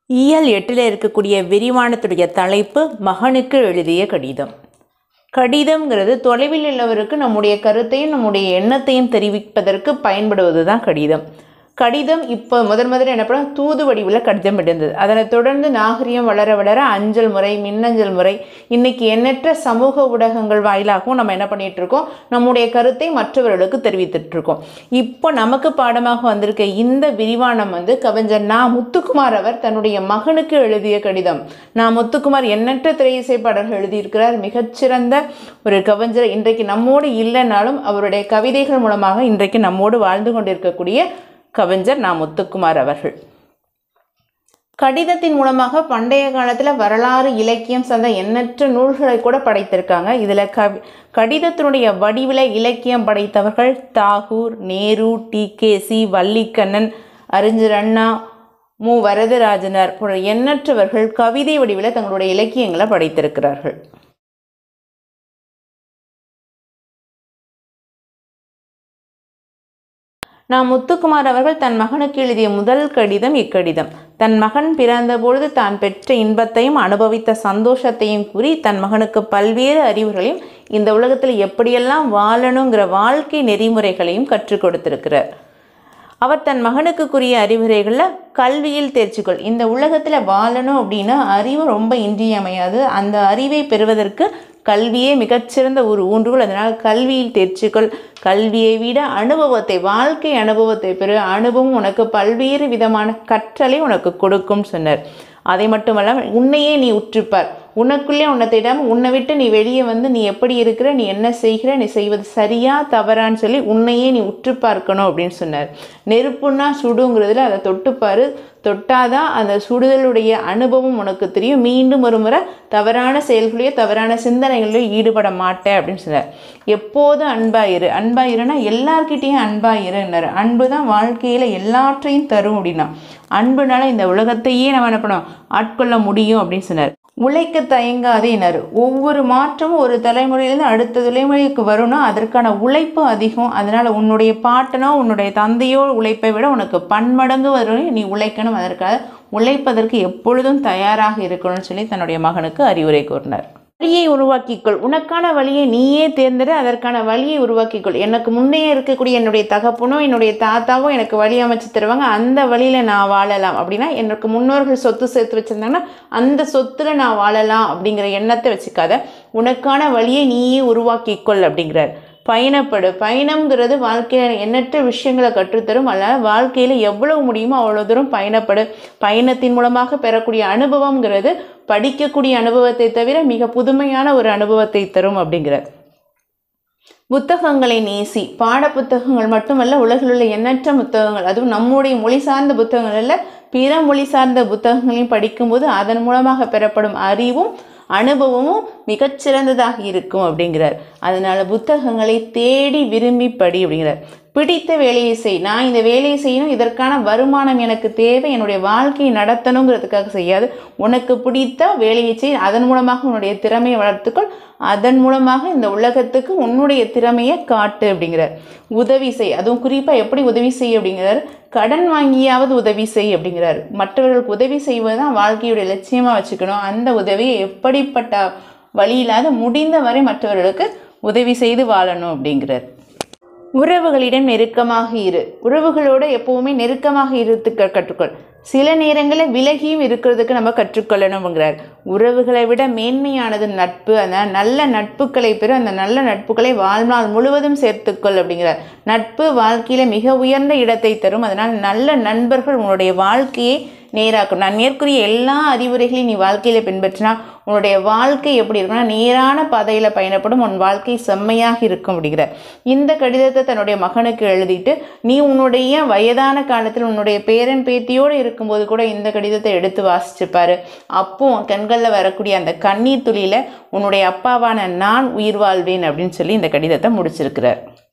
இயல் எட்டில் இருக்கக்கூடிய விரிவானத்துடைய தலைப்பு மகனுக்கு எழுதிய கடிதம் கடிதம்ங்கிறது தொலைவில் உள்ளவருக்கு நம்முடைய கருத்தையும் நம்முடைய எண்ணத்தையும் தெரிவிப்பதற்கு பயன்படுவது தான் கடிதம் கடிதம் இப்போ முதன் முதல்ல என்ன பண்ண தூது வடிவில் கடிதம் இருந்தது அதனை தொடர்ந்து நாகரிகம் வளர வளர அஞ்சல் முறை மின்னஞ்சல் முறை இன்னைக்கு எண்ணற்ற சமூக ஊடகங்கள் வாயிலாகவும் நம்ம என்ன பண்ணிட்டு இருக்கோம் நம்முடைய கருத்தை மற்றவர்களுக்கு தெரிவித்துட்டு இருக்கோம் இப்போ நமக்கு பாடமாக வந்திருக்க இந்த விரிவானம் வந்து கவிஞர் நா முத்துக்குமார் அவர் தன்னுடைய மகனுக்கு எழுதிய கடிதம் நா முத்துக்குமார் எண்ணற்ற திரையிசை பாடல்கள் எழுதியிருக்கிறார் மிகச்சிறந்த ஒரு கவிஞர் இன்றைக்கு நம்மோடு இல்லைனாலும் அவருடைய கவிதைகள் மூலமாக இன்றைக்கு நம்மோடு வாழ்ந்து கொண்டிருக்கக்கூடிய கவிஞர் நா முத்துக்குமார் அவர்கள் கடிதத்தின் மூலமாக பண்டைய காலத்தில் வரலாறு இலக்கியம் சார்ந்த எண்ணற்ற நூல்களை கூட படைத்திருக்காங்க இதில் கவி கடிதத்தினுடைய வடிவில இலக்கியம் படைத்தவர்கள் Tagore Nehru T K C Vallikannan அறிஞர் அண்ணா மு வரதராஜனர் போன்ற எண்ணற்றவர்கள் கவிதை வடிவில் தங்களுடைய இலக்கியங்களை படைத்திருக்கிறார்கள் நான் முத்துக்குமார் அவர்கள் தன் மகனுக்கு எழுதிய முதல் கடிதம் இக்கடிதம் தன் மகன் பிறந்தபொழுது தான் பெற்ற இன்பத்தையும் அனுபவித்த சந்தோஷத்தையும் கூறி தன் மகனுக்கு பல்வேறு அறிவுகளையும் இந்த உலகத்தில் எப்படியெல்லாம் வாழணுங்கிற வாழ்க்கை நெறிமுறைகளையும் கற்றுக் கொடுத்திருக்கிறார் அவர் தன் மகனுக்குரிய அறிவுரைகளில் கல்வியில் தேர்ச்சிக்கொள் இந்த உலகத்தில் வாழணும் அப்படின்னா அறிவு ரொம்ப இன்றியமையாது அந்த அறிவை பெறுவதற்கு கல்வியே மிகச்சிறந்த ஒரு ஊன்றுகோல் அதனால் கல்வியில் தேர்ச்சிக்கொள் கல்வியை விட அனுபவத்தை வாழ்க்கை அனுபவத்தை பெறு அனுபவம் உனக்கு பல்வேறு விதமான கற்றலை உனக்கு கொடுக்கும் சொன்னார் அதை மட்டுமல்லாமல் உன்னையே நீ உற்றுப்பார் உனக்குள்ளே உன்னை தேடாமல் உன்னை விட்டு நீ வெளியே வந்து நீ எப்படி இருக்கிற நீ என்ன செய்கிற நீ செய்வது சரியா தவறான்னு சொல்லி உன்னையே நீ உற்று பார்க்கணும் அப்படின்னு சொன்னார் நெருப்புன்னா சுடுங்கிறதுல அதை தொட்டுப்பாரு தொட்டாதான் அந்த சுடுதலுடைய அனுபவம் உனக்கு தெரியும் மீண்டும் ஒரு முறை தவறான செயல்களையோ தவறான சிந்தனைகளையோ ஈடுபட மாட்டேன் அப்படின்னு சொன்னார் எப்போதும் அன்பாயிரு அன்பாயிருன்னா எல்லார்கிட்டேயும் அன்பாயிருன்னாரு அன்பு தான் வாழ்க்கையில் எல்லாற்றையும் தரும் அப்படின்னா அன்புனால இந்த உலகத்தையே நம்ம என்ன பண்ணோம் ஆட்கொள்ள முடியும் அப்படின்னு சொன்னார் உழைக்க தயங்காதேனார் ஒவ்வொரு மாற்றமும் ஒரு தலைமுறையிலேருந்து அடுத்த தலைமுறைக்கு வரும்னா அதற்கான உழைப்பு அதிகம் அதனால் உன்னுடைய பாட்டனோ உன்னுடைய தந்தையோ உழைப்பை விட உனக்கு பன்மடங்கு வரும் நீ உழைக்கணும் அதற்காக உழைப்பதற்கு எப்பொழுதும் தயாராக இருக்கணும்னு சொல்லி தன்னுடைய மகனுக்கு அறிவுரை கூறினார் வழியை உருவாக்கிக்கொள் உனக்கான வழியை நீயே தேர்ந்தெடு அதற்கான வழியை உருவாக்கிக்கொள் எனக்கு முன்னே இருக்கக்கூடிய என்னுடைய தகப்பனோ என்னுடைய தாத்தாவோ எனக்கு வழி அமைச்சு தருவாங்க அந்த வழியில் நான் வாழலாம் அப்படின்னா எனக்கு முன்னோர்கள் சொத்து சேர்த்து வச்சுருந்தாங்கன்னா அந்த சொத்தில் நான் வாழலாம் அப்படிங்கிற எண்ணத்தை வச்சுக்காத உனக்கான வழியை நீயே உருவாக்கிக்கொள் அப்படிங்கிறார் பயணப்படு பயணம்ங்கிறது வாழ்க்கையில் எண்ணற்ற விஷயங்களை கற்றுத்தரும் அதனால் வாழ்க்கையில் எவ்வளவு முடியுமோ அவ்வளோ தூரம் பயணப்படு பயணத்தின் மூலமாக பெறக்கூடிய அனுபவங்கிறது படிக்கக்கூடிய அனுபவத்தை தவிர மிக புதுமையான ஒரு அனுபவத்தை தரும் அப்படிங்கிறார் புத்தகங்களை நேசி பாட புத்தகங்கள் மட்டுமல்ல உலகில் உள்ள எண்ணற்ற புத்தகங்கள் அதுவும் நம்முடைய மொழி சார்ந்த புத்தகங்கள் அல்ல பிற மொழி சார்ந்த புத்தகங்களையும் படிக்கும்போது அதன் மூலமாக பெறப்படும் அறிவும் அனுபவமும் மிகச்சிறந்ததாக இருக்கும் அப்படிங்கிறார் அதனால் புத்தகங்களை தேடி விரும்பி படி அப்படிங்கிறார் பிடித்த வேலையை செய் நான் இந்த வேலையை செய்யணும் இதற்கான வருமானம் எனக்கு தேவை என்னுடைய வாழ்க்கையை நடத்தணுங்கிறதுக்காக செய்யாது உனக்கு பிடித்த வேலையை செய் அதன் மூலமாக உன்னுடைய திறமையை வளர்த்துக்கொள் அதன் மூலமாக இந்த உலகத்துக்கு உன்னுடைய திறமையை காட்டு அப்படிங்கிறார் உதவி செய் அதுவும் குறிப்பாக எப்படி உதவி செய் அப்படிங்கிறார் கடன் வாங்கியாவது உதவி செய் அப்படிங்கிறார் மற்றவர்களுக்கு உதவி செய்வது தான் வாழ்க்கையுடைய லட்சியமாக வச்சுக்கணும் அந்த உதவியை எப்படிப்பட்ட வழியில்லாத முடிந்த வரை மற்றவர்களுக்கு உதவி செய்து வாழணும் அப்படிங்கிறார் உறவுகளிடம் நெருக்கமாக இரு உறவுகளோடு எப்பவுமே நெருக்கமாக இருக்க கற்றுக்கொள் சில நேரங்களில் விலகியும் இருக்கிறதுக்கு நம்ம கற்றுக்கொள்ளணுங்கிறார் உறவுகளை விட மேன்மையானது நட்பு அந்த நல்ல நட்புகளை பெற அந்த நல்ல நட்புகளை வாழ்நாள் முழுவதும் சேர்த்துக்கொள் அப்படிங்கிறார் நட்பு வாழ்க்கையில் மிக உயர்ந்த இடத்தை தரும் அதனால் நல்ல நண்பர்கள் உன்னுடைய வாழ்க்கையை நேராக்கும் நான் மேற்கூறிய எல்லா அறிவுரைகளையும் நீ வாழ்க்கையில் பின்பற்றினா உன்னுடைய வாழ்க்கை எப்படி இருக்குன்னா நேரான பாதையில் பயணப்படும் உன் வாழ்க்கை செம்மையாக இருக்கும் அப்படிங்கிற இந்த கடிதத்தை தன்னுடைய மகனுக்கு எழுதிட்டு நீ உன்னுடைய வயதான காலத்தில் உன்னுடைய பேரன் பேத்தியோடு இருக்கும்போது கூட இந்த கடிதத்தை எடுத்து வாசிச்சுப்பாரு அப்போ உன் கண்களில் வரக்கூடிய அந்த கண்ணீர் துளியில் உன்னுடைய அப்பாவான நான் உயிர் வாழ்வேன் அப்படின்னு சொல்லி இந்த கடிதத்தை முடிச்சிருக்கிறார்